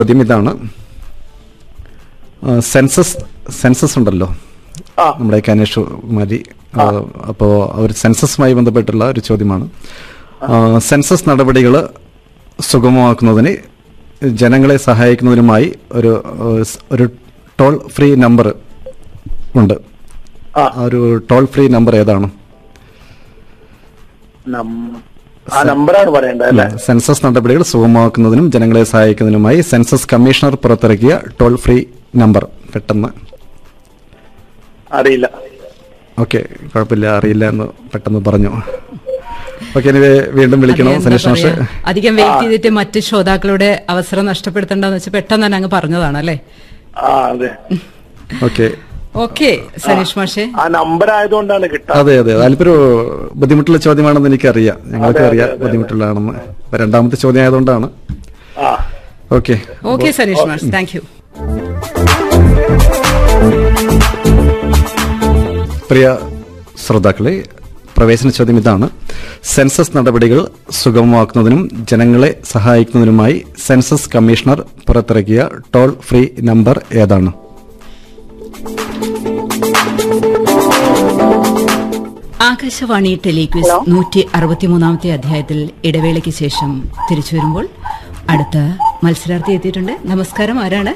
ചോദ്യം ഇതാണ് ആ, സെൻസസ് സെൻസസ് ഉണ്ടല്ലോ ആ നമ്മുടെ കന്യാകുമാരി അപ്പോൾ അവർ സെൻസസുമായി ബന്ധപ്പെട്ടുള്ള ഒരു ചോദ്യമാണ് ആ, സെൻസസ് നടപടികൾ സുഗമമാക്കുന്നതിന് ജനങ്ങളെ സഹായിക്കുന്നതിനുമായി ഒരു ആ, സ് ഒരു ടോൾ ഫ്രീ നമ്പർ ഉണ്ട് ആ ആ ഒരു ടോൾ ഫ്രീ നമ്പർ ഏതാണ് നം- ആ നമ്പറാണ് പറയേണ്ടത് അല്ലേ സെൻസസ് നടപടികൾ സുഗമമാക്കുന്നതിനും ജനങ്ങളെ സഹായിക്കുന്നതിനുമായി സെൻസസ് കമ്മീഷണർ പുറത്തിറക്കിയ ടോൾ ഫ്രീ നമ്പർ പെട്ടെന്ന് അറിയില്ല ഓക്കെ കുഴപ്പമില്ല അറിയില്ല എന്ന് പെട്ടെന്ന് പറഞ്ഞു ഓക്കെ ഇനി വീണ്ടും വിളിക്കണം അതെന്താ സനീഷ് മാഷ് പറയാ, അധികം വെയിറ്റ് ചെയ്തിട്ട് മറ്റ് ശ്രോതാക്കളുടെ അവസരം നഷ്ടപ്പെടുത്തണ്ടെന്ന് വെച്ച് പെട്ടെന്ന് തന്നെ അങ്ങ് പറഞ്ഞതാണ് അല്ലേ ആ അതെ ഓക്കെ ഓക്കെ സനീഷ് മാഷെ ആ നമ്പർ ആയതുകൊണ്ടാണ് കിട്ടാ അതെ അതെ അതിലിപ്പോ ബുദ്ധിമുട്ടുള്ള ചോദ്യമാണെന്ന് എനിക്കറിയാം ഞങ്ങൾക്ക് അതെ, അറിയാം അതെ, അതെ. ബുദ്ധിമുട്ടുള്ളതാണെന്ന് അപ്പൊ രണ്ടാമത്തെ ചോദ്യം ആയതുകൊണ്ടാണ് ആ ഓക്കെ ഓക്കെ സനീഷ് മാഷ് താങ്ക് യു പ്രിയ ശ്രോതാക്കളെ പ്രവേശന ചോദ്യം ഇതാണ് സെൻസസ് നടപടികൾ സുഗമമാക്കുന്നതിനും ജനങ്ങളെ സഹായിക്കുന്നതിനുമായി സെൻസസ് കമ്മീഷണർ പുറത്തിറക്കിയ ടോൾ ഫ്രീ നമ്പർ ഏതാണ് ആകാശവാണി ടെലിക്വിസ് നൂറ്റി അറുപത്തിമൂന്നാമത്തെ അധ്യായത്തിൽ ഇടവേളയ്ക്ക് ശേഷം തിരിച്ചു വരുമ്പോൾ അടുത്ത മത്സരാർത്ഥി എത്തിയിട്ടുണ്ട് നമസ്കാരം ആരാണ്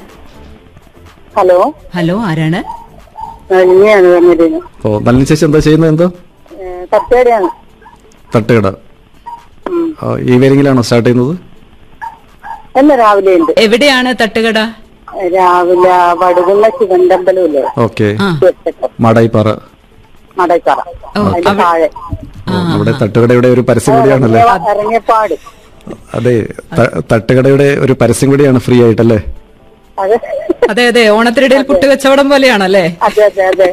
ഹലോ ഹലോ ആരാണ് ഇനിയാണ് വന്നിരുന്നു അപ്പോൾ നളിനി ചേച്ചി എന്താ ചെയ്യുന്നത് എന്തോ തട്ടേടെയാണ് തട്ടുകട ആ, ഈ വേരിങ്ങിലാണോ സ്റ്റാർട്ട് ചെയ്യുന്നത് അല്ല രാവിലെ ഉണ്ട് എവിടെയാണ് തട്ടുകട രാവിലെ വടുകുള്ള ശിവന്തമ്പലമില്ലേ ഓക്കെ ആ മാടായിപ്പാറ മടക്കാറ ഓ, അതിന്റെ അവിടെ- താഴെ ഓ, അവിടെ തട്ടുകടയുടെ ഒരു പരസ്യം കൂടിയാണല്ലേ ഇറങ്ങിയ- ഇറങ്ങിയപ്പാട് അതെ ത- തട്ടുകടയുടെ ഒരു പരസ്യം കൂടിയാണ് ഫ്രീ ആയിട്ടല്ലേ അതെ അതെ അതെ ഓണത്തിനിടയിൽ പുട്ടുകച്ചവടം പോലെയാണല്ലേ അതെ അതെ അതെ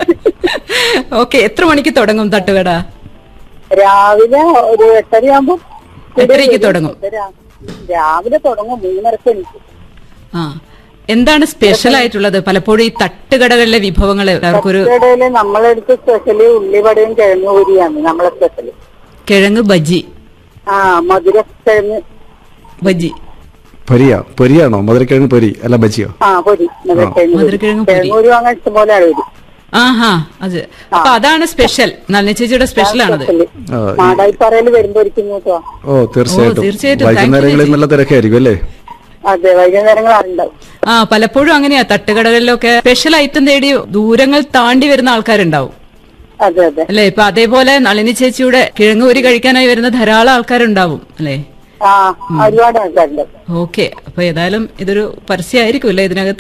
ഓക്കെ എത്ര മണിക്ക് തുടങ്ങും തട്ടുകട രാവിലെ ഒരു എട്ടരയാകുമ്പോ എട്ടരയ്ക്ക് തുടങ്ങും രാവിലെ തുടങ്ങും മൂന്നരക്ക് എനിക്ക് ആ എന്താണ് സ്പെഷ്യൽ ആയിട്ടുള്ളത് പലപ്പോഴും ഈ തട്ടുകടകളിലെ വിഭവങ്ങൾ അവർക്കൊരു തട്ടേടയില് നമ്മളെടുത്ത് സ്പെഷ്യല് ഉള്ളിവടയും കിഴങ്ങൂരിയാണ് നമ്മളെ സ്പെഷ്യല് കിഴങ്ങ് ബജ്ജി ആ മധുര കിഴങ്ങ് ബജ്ജി പൊരിയാ പൊരിയാണോ മധുരക്കിഴങ്ങ് പൊരി അല്ല ബജിയോ ആ പൊരി മധുരക്കിഴങ്ങ് മധുരക്കിഴങ്ങ് പൊരി. കിഴങ്ങൂര് വാങ്ങാൻ ഇഷ്ടംപോലെ വരും ആഹാ അത് അപ്പൊ അതാണ് സ്പെഷ്യൽ നളിനി ചേച്ചിയുടെ സ്പെഷ്യൽ ആണത് ആ, ഈ- മാടായിപ്പാറയിൽ വരുമ്പോ ഇരിക്കുന്നു കേട്ടോ ഓ തീർച്ചയായിട്ടും ഓ, തീർച്ചയായിട്ടും. വൈകുന്നേരങ്ങളിൽ Thank you, നല്ല തിരക്കായിരിക്കും അല്ലേ അതെ വൈകുന്നേരങ്ങൾ അറിണ്ടാവും ആ പലപ്പോഴും അങ്ങനെയാ തട്ടുകടകളിലൊക്കെ സ്പെഷ്യൽ ഐറ്റം തേടി ദൂരങ്ങൾ താണ്ടി വരുന്ന ആൾക്കാരുണ്ടാവും അതെ അതെ അല്ലെ ഇപ്പൊ അതേപോലെ നളിനി ചേച്ചിയുടെ കിഴങ്ങൂരി കഴിക്കാനായി വരുന്ന ധാരാളം ആൾക്കാരുണ്ടാവും അല്ലെ ആ ഒരുപാട് ആൾക്കാരുണ്ട് ഓക്കെ അപ്പൊ ഏതായാലും ഇതൊരു പരസ്യമായിരിക്കും അല്ലേ ഇതിനകത്ത്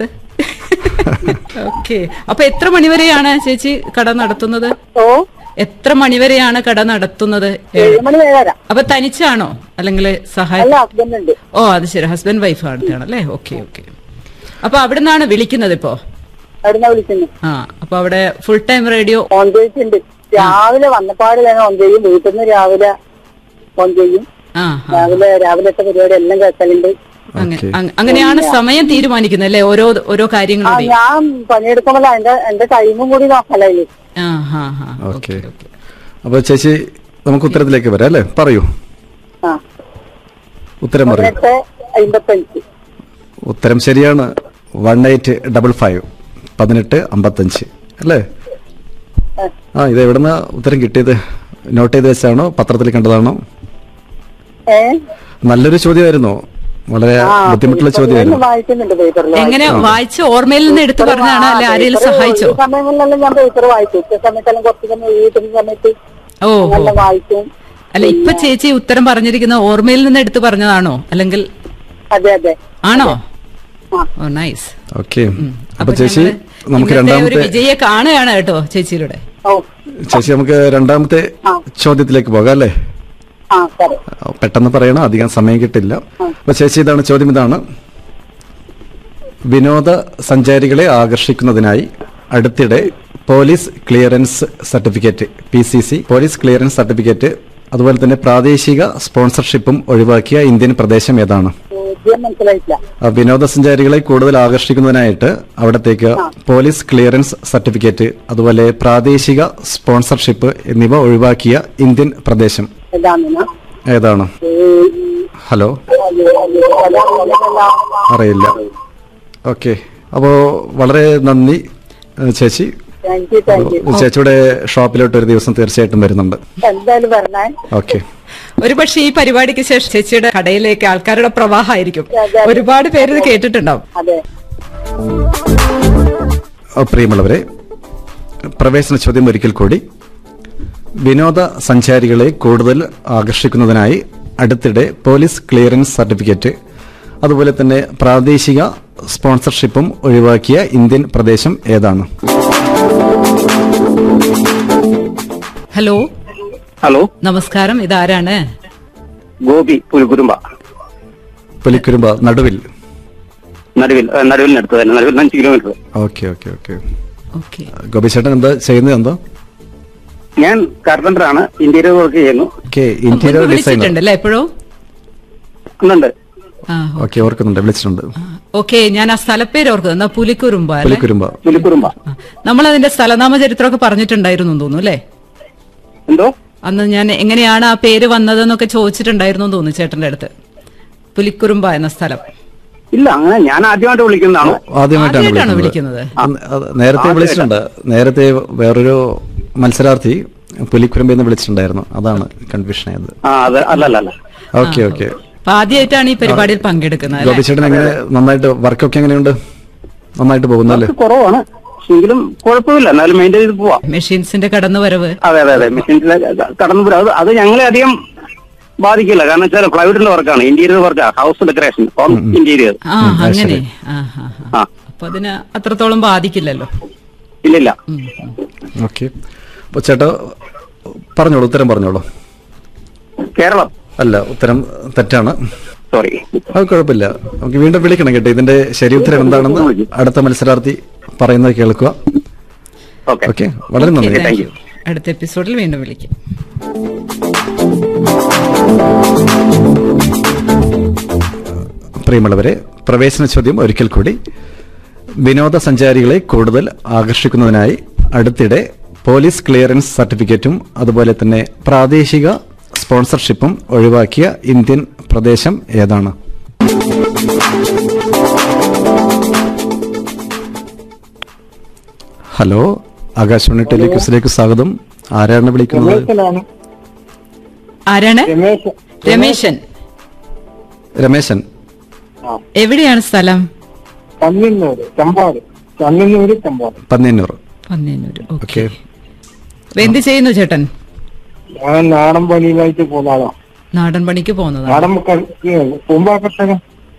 ഓക്കെ അപ്പൊ എത്ര മണിവരെയാണ് ചേച്ചി കട നടത്തുന്നത് ഓ എത്ര മണിവരെയാണ് കട നടത്തുന്നത് ഏഴ് മണി വരാം അപ്പൊ തനിച്ചാണോ അല്ലെങ്കിൽ സഹായം അല്ല ഹസ്ബൻഡ് ഉണ്ട് ഓ അത് ശരി ഹസ്ബൻഡ് വൈഫ് അടുത്താണല്ലേ ഓക്കെ ഓക്കെ അപ്പൊ അവിടെ നിന്നാണ് വിളിക്കുന്നത് ഇപ്പോ അവിടുന്ന് വിളിക്കുന്നു ആ അപ്പൊ അവിടെ ഫുൾ ടൈം റേഡിയോ ഓൺ ചെയ്തിട്ടുണ്ട് രാവിലെ വന്നപ്പാട് തന്നെ ഓൺ ചെയ്യും വീട്ടിൽ നിന്ന് രാവിലെ ഓൺ ചെയ്യും ആ ആ. രാവിലെ രാവിലത്തെ പരിപാടി എല്ലാം കേൾക്കലുണ്ട് അങ്ങ- ഓക്കെ അങ്ങ- അങ്ങനെയാണ് സമയം തീരുമാനിക്കുന്നത് അല്ലേ ഓരോ ഓരോ ആ കാര്യങ്ങളുടെ ഞാൻ പണിയെടുക്കുമ്പോൾ എന്റെ എന്റെ ടൈമും കൂടി നോക്കലേ ആ ഹാ ഹാ ഓക്കെ അപ്പൊ ചേച്ചി നമുക്ക് ഉത്തരത്തിലേക്ക് വരാം അല്ലേ പറയൂ ആ ഉത്തരം പറയൂ പതിനെട്ട് അമ്പത്തഞ്ച് ഉത്തരം ശരിയാണ് വൺ എയ്റ്റ് ഡബിൾ ഫൈവ് പതിനെട്ട് അമ്പത്തഞ്ച് അല്ലേ ആ ഇത് എവിടുന്ന ഉത്തരം കിട്ടിയത് നോട്ട് ചെയ്ത് വെച്ചാണോ പത്രത്തിൽ കണ്ടതാണോ ഏ നല്ലൊരു ചോദ്യമായിരുന്നു വളരെ ആ ബുദ്ധിമുട്ടുള്ള പേപ്പറിൽ ചോദ്യമായിരുന്നു വായിക്കുന്നുണ്ട് പേപ്പറിൽ എങ്ങനെ വായിച്ച് ഓർമ്മയിൽ നിന്ന് എടുത്തു പറഞ്ഞാണ് അല്ലെ ആരെങ്കിലും സഹായിച്ചോ ഈ സമയങ്ങളിലെല്ലാം ഞാൻ പേപ്പർ വായിക്കും ഉച്ച സമയത്തെല്ലാം കുറച്ച് സമയം വീട്ടിൽ സമയത്ത് ഓ ഓ. നല്ല വായിക്കും അല്ല ഇപ്പൊ ചേച്ചി ഉത്തരം പറഞ്ഞിരിക്കുന്ന ഓർമ്മയിൽ നിന്ന് എടുത്തു പറഞ്ഞതാണോ അല്ലെങ്കിൽ അതെ അതെ ആണോ ആ. ഓ നൈസ് ഓക്കെ അപ്പൊ ചേച്ചി നമുക്ക് ഒരു രണ്ടാമത്തെ വിജയെ കാണുകയാണ് കേട്ടോ ചേച്ചിയിലൂടെ ഓ ചേച്ചി നമുക്ക് രണ്ടാമത്തെ ആ. ചോദ്യത്തിലേക്ക് പോകാം അല്ലേ ആ സരി പെട്ടെന്ന് പറയണം അധികം സമയം കിട്ടില്ല അപ്പൊ ചേച്ചി ഇതാണ് ചോദ്യം ഇതാണ് വിനോദ സഞ്ചാരികളെ ആകർഷിക്കുന്നതിനായി അടുത്തിടെ police clearance certificate P C C police clearance certificate അതുപോലെ തന്നെ പ്രാദേശിക സ്പോൺസർഷിപ്പും ഒഴിവാക്കിയ ഇന്ത്യൻ പ്രദേശം ഏതാണ് ചോദ്യം മനസ്സിലായിട്ടില്ല ആ വിനോദസഞ്ചാരികളെ കൂടുതൽ ആകർഷിക്കുന്നതിനായിട്ട് അവിടത്തേക്ക് പോലീസ് ക്ലിയറൻസ് സർട്ടിഫിക്കറ്റ് അതുപോലെ പ്രാദേശിക സ്പോൺസർഷിപ്പ് എന്നിവ ഒഴിവാക്കിയ ഇന്ത്യൻ പ്രദേശം ഏതാണെന്ന് ഏതാണ് ഹലോ അറിയില്ല ഓക്കെ അപ്പോൾ വളരെ നന്ദി ഏഹ് ചേച്ചി താങ്ക് യു താങ്ക് യു ചേച്ചിയുടെ ഷോപ്പിലോട്ട് ഒരു ദിവസം തീർച്ചയായിട്ടും വരുന്നുണ്ട് എന്തായാലും പറഞ്ഞേ ഓക്കെ ഒരു പക്ഷേ ഈ പരിപാടിക്ക് ശേഷം ചേച്ചിയുടെ കടയിലേക്ക് ആൾക്കാരുടെ പ്രവാഹമായിരിക്കും അതെ. ഒരുപാട് പേര് ഇത് കേട്ടിട്ടുണ്ടാവും അതെ പ്രിയമുള്ളവരെ പ്രവേശന ചോദ്യം ഒരിക്കൽ കൂടി വിനോദ സഞ്ചാരികളെ കൂടുതൽ ആകർഷിക്കുന്നതിനായി അടുത്തിടെ പോലീസ് ക്ലിയറൻസ് സർട്ടിഫിക്കറ്റ് അതുപോലെ തന്നെ പ്രാദേശിക സ്പോൺസർഷിപ്പും ഒഴിവാക്കിയ ഇന്ത്യൻ പ്രദേശം ഏതാണ് ഹലോ ഹലോ നമസ്കാരം ഇതാരാണ് ഗോപി പുലിക്കുരുമ്പ പുലിക്കുരുമ്പ നടുവിൽ നടുവിൽ ഏ, നടുവിലിനടുത്ത് തന്നെ നടുവിൽ അഞ്ച് kilometre okay okay okay okay ഗോപിച്ചേട്ടൻ എന്താ ചെയ്യുന്നത് എന്തോ ഞാൻ കാർപ്പന്റർ ആണ് ഇന്ത്യയിൽ വർക്ക് ചെയ്യുന്നു ഓക്കെ ഇന്റീരിയർ ഡിസൈനർ വിളിച്ചിട്ടുണ്ടല്ലേ എപ്പോഴും ഒന്നുണ്ട് ആ ഓക്കെ ഓർക്കുന്നുണ്ട് വിളിച്ചിട്ടുണ്ട് ഓക്കെ ഞാൻ ആ സ്ഥലപ്പേര് ഓർക്കുന്നത് എന്നാ പുലിക്കുറുമ്പ അല്ലേ പുലിക്കുരുമ്പ പുലിക്കുരുമ്പ നമ്മൾ അതിന്റെ സ്ഥലനാമ ചരിത്രമൊക്കെ പറഞ്ഞിട്ടുണ്ടായിരുന്നു എന്ന് തോന്നുന്നു അല്ലേ എന്തോ അന്ന് ഞാൻ എങ്ങനെയാണ് ആ പേര് വന്നതെന്നൊക്കെ ചോദിച്ചിട്ടുണ്ടായിരുന്നു എന്ന് തോന്നുന്നു ചേട്ടന്റെ അടുത്ത് പുലിക്കുറുമ്പ എന്ന സ്ഥലം ഇല്ല അങ്ങനെ ഞാൻ ആദ്യമായിട്ട് വിളിക്കുന്നതാണ് ആദ്യമായിട്ടാണ് ആദ്യമായിട്ടാണോ വിളിക്കുന്നത് വിളിക്കുന്നത് അന്ന് അത് നേരത്തെ വിളിച്ചിട്ടുണ്ട് നേരത്തെ വേറൊരു മത്സരാർത്ഥി പുലിക്കുരുമ്പ് എന്ന് വിളിച്ചിട്ടുണ്ടായിരുന്നു അതാണ് കൺഫ്യൂഷൻ ആയത് ആ അത് അല്ല അല്ല അല്ല ഓക്കെ ഓക്കെ അപ്പൊ ആദ്യമായിട്ടാണ് ഈ പരിപാടിയിൽ പങ്കെടുക്കുന്നത് അല്ലേ ഗോപിച്ചേട്ടൻ എങ്ങനെ നന്നായിട്ട് വർക്കൊക്കെ എങ്ങനെയുണ്ട് നന്നായിട്ട് പോകുന്നല്ലേ ഇത് കുറവാണ് പക്ഷെ എങ്കിലും കുഴപ്പമില്ല എന്നാലും മെയിൻറ്റെയിൻ ചെയ്ത് പോവാം മെഷീൻസിന്റെ കടന്നുവരവ് അതെ അതെ അതെ മെഷീൻസിലെ കടന്നു പോരാ അത് അത് ഞങ്ങളെ അധികം ബാധിക്കില്ല കാരണം വെച്ചാൽ പ്ലൈവുഡിന്റെ വർക്കാണ് ഇന്റീരിയർ വർക്കാണ് ഹൗസ് ഡെക്കറേഷൻ ഹോം ഇന്റീരിയർ ആ അങ്ങനെ ആ ആ, ആ. ആ അപ്പൊ അതിന് അത്രത്തോളം ബാധിക്കില്ലല്ലോ ഇല്ലില്ല ഓക്കെ അപ്പൊ ചേട്ടാ പറഞ്ഞോളൂ ഉത്തരം പറഞ്ഞോളൂ കേരളം അല്ല ഉത്തരം തെറ്റാണ് സോറി അത് കുഴപ്പമില്ല നമുക്ക് വീണ്ടും വിളിക്കണം കേട്ടോ ഇതിന്റെ ശരി ഉത്തരം എന്താണെന്ന് അടുത്ത മത്സരാർത്ഥി പറയുന്നത് കേൾക്കുക ഓക്കെ ഓക്കെ വളരെ Okay, നന്ദി thank you. അടുത്ത എപ്പിസോഡിൽ വീണ്ടും വിളിക്കാം പ്രിയമുള്ളവരെ പ്രവേശന ചോദ്യം ഒരിക്കൽ കൂടി വിനോദസഞ്ചാരികളെ കൂടുതൽ ആകർഷിക്കുന്നതിനായി അടുത്തിടെ പോലീസ് ക്ലിയറൻസ് സർട്ടിഫിക്കറ്റും അതുപോലെ തന്നെ പ്രാദേശിക സ്പോൺസർഷിപ്പും ഒഴിവാക്കിയ ഇന്ത്യൻ പ്രദേശം ഏതാണ് ഹലോ ആകാശവാണി ടെലിക്യൂസിലേക്ക് സ്വാഗതം ആരാണ് വിളിക്കുന്നത് രമേശനാണ് ആരാണ് രമേശ് രമേശൻ രമേശൻ എവിടെയാണ് സ്ഥലം കണ്ണന്നൂര് ചമ്പാട് കണ്ണന്നൂര് ചമ്പാട് പന്നിയന്നൂർ പന്നേനൂര് ഓക്കെ ഓക്കെ അപ്പൊ എന്ത് ചെയ്യുന്നു ചേട്ടൻ ഞാൻ നാടൻ പണിയിലായിട്ട് പോകുന്നതാണോ നാടൻ പണിക്ക് പോകുന്നതാണ് നാടൻ പൂമ്പാക്കട്ടക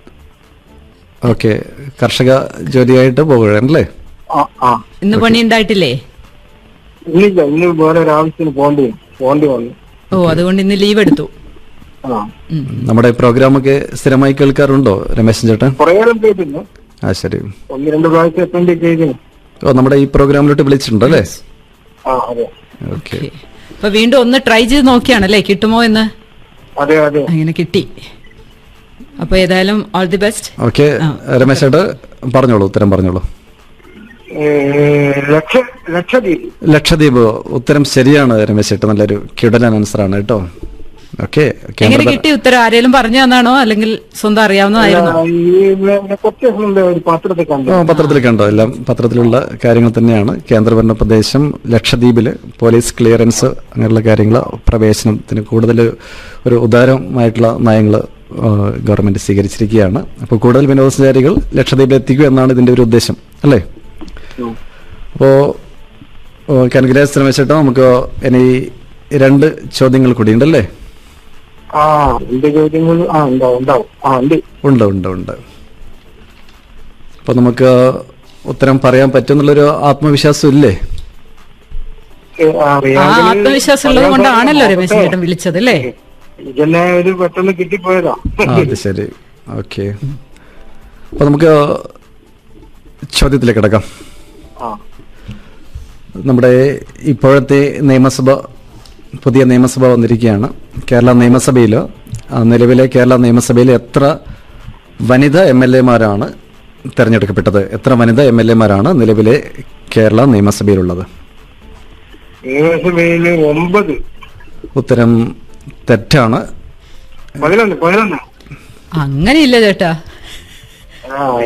ഓക്കെ കർഷക ജോലിയായിട്ട് പോകുകയാണല്ലേ ആ ആ ഇന്ന് പണി ഉണ്ടായിട്ടില്ലേ ഇന്നില്ല ഇന്ന് വേറെ ഒരു ആവശ്യത്തിന് പോണ്ടി പോണ്ടി വന്നു ഓ അതുകൊണ്ട് ഇന്ന് ലീവ് എടുത്തു ആ ഉം. നമ്മുടെ പ്രോഗ്രാമൊക്കെ സ്ഥിരമായി കേൾക്കാറുണ്ടോ രമേശൻ ചേട്ടൻ കുറേ കാലം കേട്ടില്ല ആ ശരി ഒന്ന് രണ്ട് പ്രാവശ്യം അറ്റൻഡ് ചെയ്തിന് ഓ നമ്മുടെ ഈ പ്രോഗ്രാമിലോട്ട് വിളിച്ചിട്ടുണ്ട് അല്ലേ ആ അതെ ഓക്കെ ഓക്കെ. അപ്പൊ വീണ്ടും ഒന്ന് ട്രൈ ചെയ്ത് നോക്കിയാണല്ലേ കിട്ടുമോ എന്ന് അതെ അതെ അങ്ങനെ കിട്ടി അപ്പൊ ഏതായാലും all the best okay Ramesh ചേട്ടാ പറഞ്ഞോളൂ ഉത്തരം പറഞ്ഞോളൂ ഏ, ലക്ഷ ലക്ഷദ്വീപ് ലക്ഷദ്വീപ് ഉത്തരം ശരിയാണ് രമേശ് ചേട്ടാ നല്ലൊരു കിടലൻ ആൻസർ ആണ് കേട്ടോ ഓക്കെ എങ്ങനെ കിട്ടി ഉത്തരം ആരെങ്കിലും പറഞ്ഞു തന്നാണോ അല്ലെങ്കിൽ സ്വന്തം അറിയാവുന്നതായിരുന്നോ ആ, ഈ പിന്നെ കുറച്ച് ദിവസം മുമ്പേ ഒരു പത്രത്തിൽ കണ്ടു പത്രത്തിൽ കണ്ടോ എല്ലാം പത്രത്തിലുള്ള കാര്യങ്ങൾ തന്നെയാണ് കേന്ദ്രഭരണ പ്രദേശം ലക്ഷദ്വീപില് പോലീസ് ക്ലിയറൻസ് അങ്ങനെയുള്ള കാര്യങ്ങൾ പ്രവേശനത്തിന് കൂടുതൽ ഒരു ഉദാരമായിട്ടുള്ള നയങ്ങൾ ഗവൺമെന്റ് സ്വീകരിച്ചിരിക്കുകയാണ് അപ്പോൾ കൂടുതൽ വിനോദസഞ്ചാരികൾ ലക്ഷദ്വീപിൽ എത്തിക്കുക എന്നാണ് ഇതിന്റെ ഒരു ഉദ്ദേശം അല്ലേ അപ്പോ കൺഗ്രാസ് രമേശേട്ടാ നമുക്ക് ഇനി രണ്ട് ചോദ്യങ്ങൾ കൂടി ഉണ്ടല്ലേ ആ എന്റെ ചോദ്യങ്ങൾ ആ ഉണ്ടാവും ഉണ്ടാവും ആ ഉണ്ട് ഉണ്ട് ഉണ്ട് ഉണ്ട് അപ്പൊ നമുക്ക് ഉത്തരം പറയാൻ പറ്റുന്നുള്ളൊരു ആത്മവിശ്വാസം ഇല്ലേ ഏ, ആ അറിയാമെങ്കിൽ ആത്മവിശ്വാസം ഉള്ളത് കൊണ്ടാണല്ലോ രമേശ് ചേട്ടൻ വിളിച്ചത് അല്ലേ ഇതെന്നെ ഒരു പെട്ടെന്ന് കിട്ടിപ്പോയതാ ആ അത് ശരി ഓക്കെ അപ്പൊ നമുക്ക് ചോദ്യത്തിലേക്ക് കിടക്കാം ആ നമ്മുടെ ഇപ്പോഴത്തെ നിയമസഭ പുതിയ നിയമസഭ വന്നിരിക്കുകയാണ് കേരള നിയമസഭയിൽ നിലവിലെ കേരള നിയമസഭയിൽ എത്ര വനിതാ എം എൽ എമാരാണ് തിരഞ്ഞെടുക്കപ്പെട്ടത് എത്ര വനിതാ എം എൽ എമാരാണ് നിലവിലെ കേരള നിയമസഭയിലുള്ളത് നിയമസഭയില് ഒമ്പത് ഉത്തരം തെറ്റാണ് പതിനൊന്ന് പതിനൊന്ന് അങ്ങനെയില്ല ചേട്ടാ ആ